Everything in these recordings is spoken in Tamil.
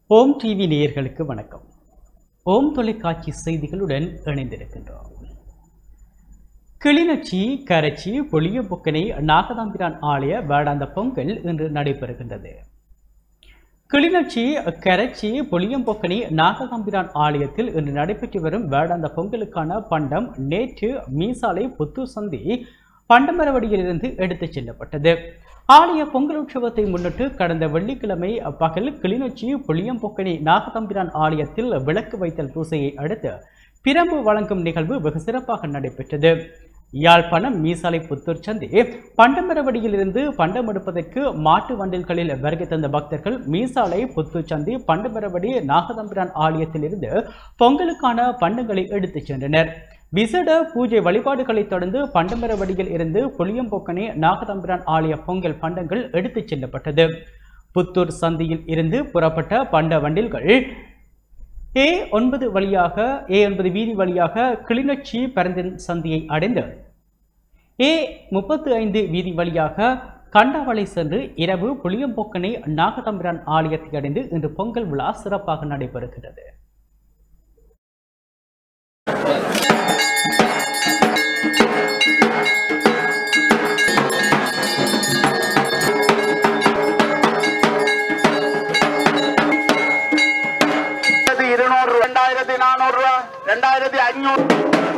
ஓம் டிவி நேயர்களுக்கு வணக்கம் ஓம் தொலைக்காட்சி செய்திகளுடன் இணைந்திருக்கின்றோம் கிளிநொச்சி கரச்சி பொலியம்பொக்கனை நாகதாம்பிரான் ஆலய வேடாந்த பொங்கல் இன்று நடைபெறுகின்றது கிளிநொச்சி கரச்சி பொலியம்பொக்கனை நாகதாம்பிரான் ஆலயத்தில் இன்று நடைபெற்று வரும் வேடாந்த பொங்கலுக்கான பண்டம் நேற்று மீசாலை புத்தூர் சந்தி பண்டமரவடியிலிருந்து எடுத்துச் செல்லப்பட்டது ஆலய பொங்கல் உற்சவத்தை முன்னிட்டு கடந்த வெள்ளிக்கிழமை பகல் கிளிநொச்சி புளியம்பொக்கனி நாகதம்பிரான் ஆலயத்தில் விளக்கு வைத்தல் பூசையை அடுத்து பிரம்பு வழங்கும் நிகழ்வு வெகு சிறப்பாக நடைபெற்றது யாழ்ப்பாணம் மீசாலை புத்தூர் சந்தி பண்டமரவடியிலிருந்து பண்டம் எடுப்பதற்கு மாட்டு வண்டில்களில் வருகை தந்த பக்தர்கள் மீசாலை புத்தூர் சந்தி பண்டமரவடி நாகதம்பிரான் ஆலயத்திலிருந்து பொங்கலுக்கான பண்டங்களை எடுத்துச் சென்றனர் விசேட பூஜை வழிபாடுகளை தொடர்ந்து பண்டமரவடியில் இருந்து புளியம்பொக்கனே நாகதம்பிரான் ஆலய பொங்கல் பண்டங்கள் எடுத்துச் செல்லப்பட்டது புத்தூர் சந்தியில் இருந்து புறப்பட்ட பண்ட வண்டில்கள் ஏ ஒன்பது வழியாக ஏ ஒன்பது வீதி வழியாக கிளிநொச்சி பரந்தின் சந்தியை அடைந்து ஏ முப்பத்து ஐந்து வீதி வழியாக கண்டாவளை சென்று இரவு புளியம்பொக்கனை நாகதம்பிரான் ஆலயத்தை அடைந்து இன்று பொங்கல் விழா சிறப்பாக நடைபெறுகிறது ரெண்டாயிரத்தி இருநூறு ரெண்டாயிரத்தி நானூறு ரூபா ரெண்டாயிரத்தி அஞ்சூறு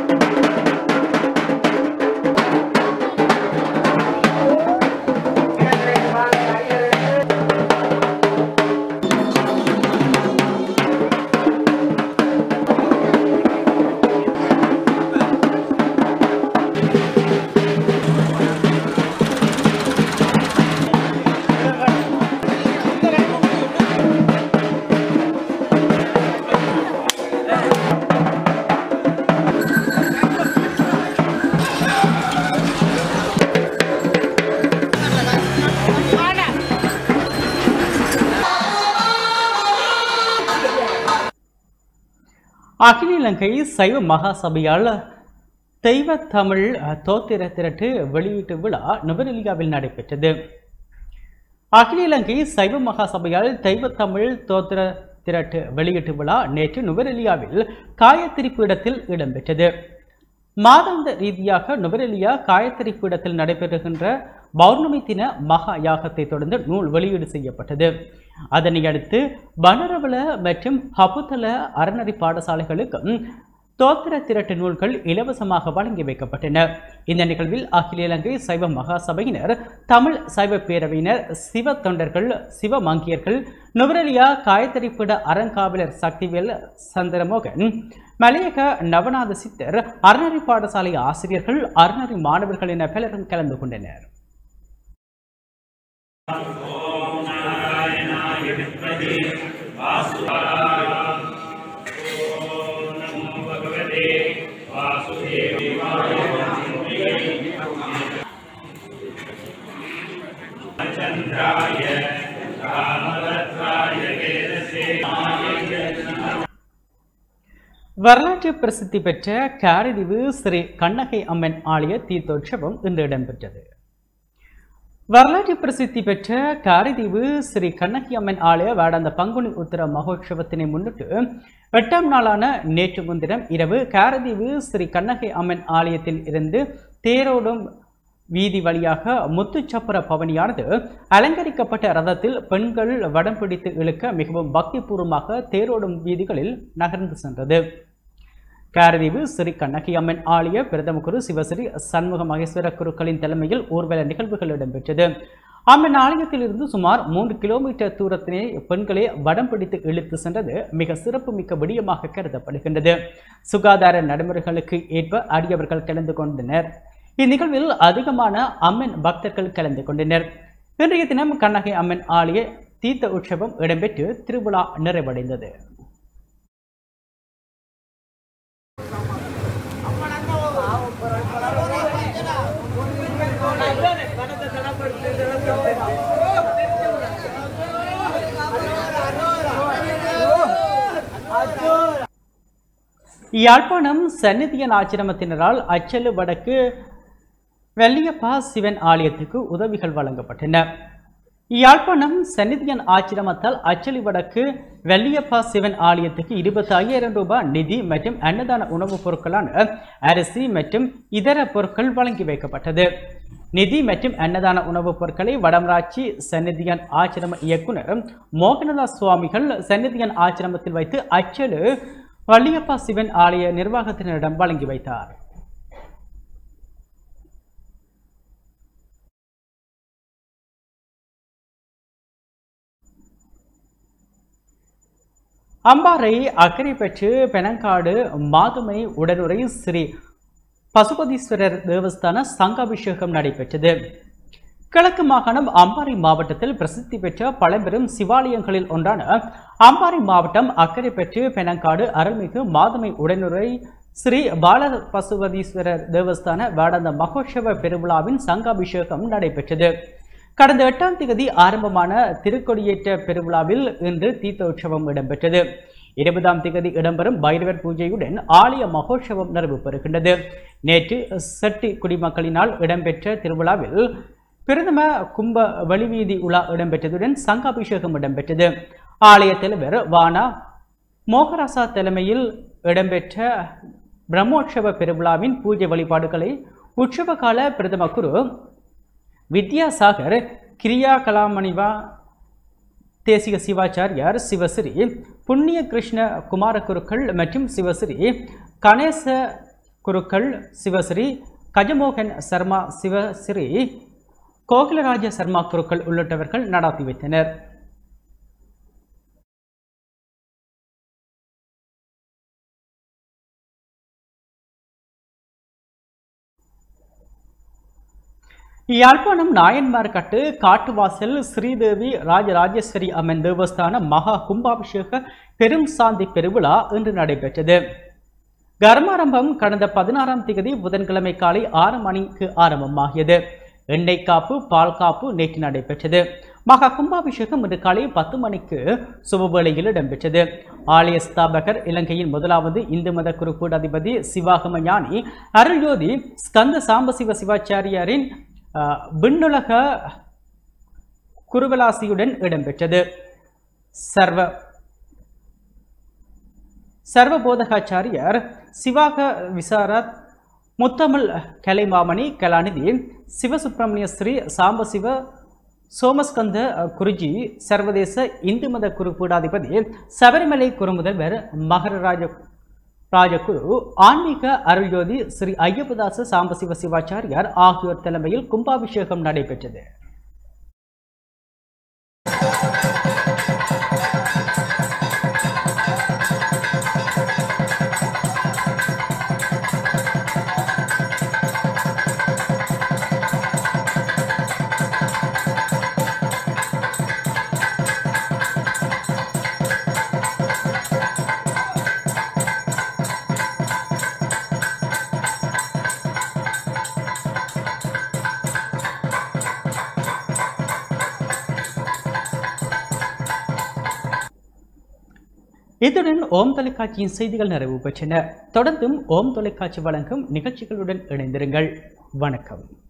அகில இலங்கை சைவ மகாசபையால் தெய்வ தமிழ் தோத்திர திரட்டு வெளியீட்டு விழா நுவரெலியாவில் நடைபெற்றது அகில இலங்கை சைவ மகாசபையால் தெய்வ தமிழ் தோத்திர திரட்டு வெளியீட்டு விழா நேற்று நுவரெலியாவில் காயத்திரி பீடத்தில் இடம்பெற்றது மாதாந்த ரீதியாக நுவரெலியா காயத்திரி பீடத்தில் நடைபெறுகின்ற பௌர்ணமி தின மகா யாகத்தை தொடர்ந்து நூல் வெளியீடு செய்யப்பட்டது அதனை அடுத்து வனரவள மற்றும் ஹபுதல அறநெறி பாடசாலைகளுக்கும் தோத்திர திரட்டு நூல்கள் இலவசமாக வழங்கி வைக்கப்பட்டன இந்த நிகழ்வில் அகில இலங்கை சைவ மகாசபையினர் தமிழ் சைவ பேரவையினர் சிவ தொண்டர்கள் சிவ மங்கியர்கள் நுவரெலியா காயத்தரிப்பிட அறங்காவலர் சக்திவேல் சந்திரமோகன் மலையக நவநாத சித்தர் அறநெறி பாடசாலை ஆசிரியர்கள் அறநெறி மாணவர்கள் என பலரும் கலந்து கொண்டனர் வரலாற்று பிரசித்தி பெற்ற காரதீவு ஸ்ரீ கண்ணகை அம்மன் ஆலய தீர்த்தோற்சவம் இன்று இடம்பெற்றது வரலாற்று பிரசித்தி பெற்ற காரைதீவு ஸ்ரீ கண்ணகி அம்மன் ஆலய வேடாந்த பங்குனி உத்தர மகோற்சவத்தினை முன்னிட்டு எட்டாம் நாளான நேற்று முன்தினம் இரவு காரதீவு ஸ்ரீ கண்ணகி அம்மன் ஆலயத்தில் இருந்து தேரோடும் வீதி வழியாக முத்துச்சப்பர பவனியானது அலங்கரிக்கப்பட்ட ரதத்தில் பெண்கள் வடம் பிடித்து இழுக்க மிகவும் பக்திபூர்வமாக தேரோடும் வீதிகளில் நகர்ந்து சென்றது காரதீவு ஸ்ரீ கண்ணகி அம்மன் ஆலய பிரதம குரு சிவஸ்ரீ சண்முக மகேஸ்வர குருக்களின் தலைமையில் ஊர்வல நிகழ்வுகள் இடம்பெற்றது அம்மன் ஆலயத்திலிருந்து சுமார் மூன்று கிலோமீட்டர் தூரத்தினை பெண்களே வடம் பிடித்து இழுத்து சென்றது மிக சிறப்புமிக்க விடயமாக கருதப்படுகின்றது சுகாதார நடைமுறைகளுக்கு ஏற்ப அடியவர்கள் கலந்து கொண்டனர் இந்நிகழ்வில் அதிகமான அம்மன் பக்தர்கள் கலந்து கொண்டனர் இன்றைய தினம் கண்ணகை அம்மன் ஆலய தீர்த்த உற்சவம் இடம்பெற்று திருவிழா நிறைவடைந்தது யாழ்ப்பாணம் சந்நிதியன் ஆச்சிரமத்தினரால் அச்சலு வடக்கு வெள்ளியப்பா சிவன் ஆலயத்துக்கு உதவிகள் வழங்கப்பட்டன யாழ்ப்பாணம் சன்னிதியன் ஆச்சிரமத்தால் அச்சலி வடக்கு வெள்ளியப்பா சிவன் ஆலயத்துக்கு இருபத்தி ஐயாயிரம் ரூபாய் நிதி மற்றும் அன்னதான உணவுப் பொருட்களான அரிசி மற்றும் இதர பொருட்கள் வழங்கி வைக்கப்பட்டது நிதி மற்றும் அன்னதான உணவுப் பொருட்களை வடமராட்சி சன்னிதியன் ஆச்சிரம இயக்குனர் மோகனதாஸ் சுவாமிகள் சன்னிதியன் ஆச்சிரமத்தில் வைத்து அச்சலு வள்ளியப்பா சிவன் ஆலய நிர்வாகத்தினரிடம் வழங்கி வைத்தார் அம்பாறை அக்கறை பெற்று பெனங்காடு மாதுமை உடனுரை ஸ்ரீ பசுபதீஸ்வரர் தேவஸ்தான சங்காபிஷேகம் நடைபெற்றது கிழக்கு மாகாணம் அம்பாறை மாவட்டத்தில் பிரசித்தி பெற்ற பழம்பெரும் சிவாலயங்களில் ஒன்றான அம்பாறை மாவட்டம் அக்கறை பெற்று பெனங்காடு அருள்மிகு மாதுமை உடனுரை ஸ்ரீ பால பசுபதீஸ்வரர் தேவஸ்தான வேடாந்த மகோற்சவ பெருவிழாவின் சங்காபிஷேகம் நடைபெற்றது கடந்த எட்டாம் தேதி ஆரம்பமான திருக்கொடியேற்ற பெருவிழாவில் இன்று தீர்த்தோற்சவம் இடம்பெற்றது இருபதாம் தேதி இடம்பெறும் பைரவர் பூஜையுடன் ஆலய மகோற்சவம் நிறைவு பெறுகின்றது நேற்று செட்டி குடிமக்களினால் இடம்பெற்ற திருவிழாவில் பிரதம கும்ப வழிவீதி உலா இடம்பெற்றதுடன் சங்காபிஷேகம் இடம்பெற்றது ஆலய தலைவர் வானா மோகராசா தலைமையில் இடம்பெற்ற பிரம்மோற்சவ பெருவிழாவின் பூஜை வழிபாடுகளை உற்சவ கால பிரதம குரு வித்யாசாகர் கிரியா கலாமணிவா தேசிக சிவாச்சாரியார் சிவஸ்ரீ புண்ணிய கிருஷ்ண குமார குருக்கள் மற்றும் சிவஸ்ரீ கணேச குருக்கள் சிவஸ்ரீ கஜமோகன் சர்மா சிவஸ்ரீ கோகுலராஜ சர்மா குருக்கள் உள்ளிட்டவர்கள் நடாத்தி வைத்தனர் யாழ்ப்பாணம் நாயன்மார்கட்டு காட்டுவாசல் ஸ்ரீதேவி ராஜராஜேஸ்வரி அம்மன் தேவஸ்தான மகா கும்பாபிஷேக பெரும் சாந்தி பெருவிழா இன்று நடைபெற்றது கர்மாரம்பம் கடந்த பதினாறாம் தேதி புதன்கிழமை காலை ஆறு மணிக்கு ஆரம்பமாகியது எண்ணெய் காப்பு பால் காப்பு நேற்று நடைபெற்றது மகா கும்பாபிஷேகம் இன்று காலை பத்து மணிக்கு சுபவேளையில் இடம்பெற்றது ஆலய ஸ்தாபகர் இலங்கையின் முதலாவது இந்து மத குருக்கூடாதிபதி சிவாகம ஞானி அருள்ஜோதி ஸ்கந்த சாம்பசிவ சிவாச்சாரியாரின் அஹ், விண்ணுலக குருவலாசியுடன் இடம்பெற்றது சர்வ சர்வபோதகாச்சாரியார் சிவாக விசாரத் முத்தமிழ் கலைமாமணி கலாநிதி சிவசுப்பிரமணிய ஸ்ரீ சாம்பசிவ சோமஸ்கந்த குருஜி சர்வதேச இந்து மத குருப்பீடாதிபதி சபரிமலை குருமுதல்வர் மகர ராஜ ராஜகுரு ஆன்மீக அருள்ஜோதி ஸ்ரீ ஐயப்பதாச சாம்பசிவ சிவாச்சாரியார் ஆகியோர் தலைமையில் கும்பாபிஷேகம் நடைபெற்றது இத்துடன் ஓம் தொலைக்காட்சியின் செய்திகள் நிறைவு பெற்றன தொடர்ந்தும் ஓம் தொலைக்காட்சி வழங்கும் நிகழ்ச்சிகளுடன் இணைந்திருங்கள் வணக்கம்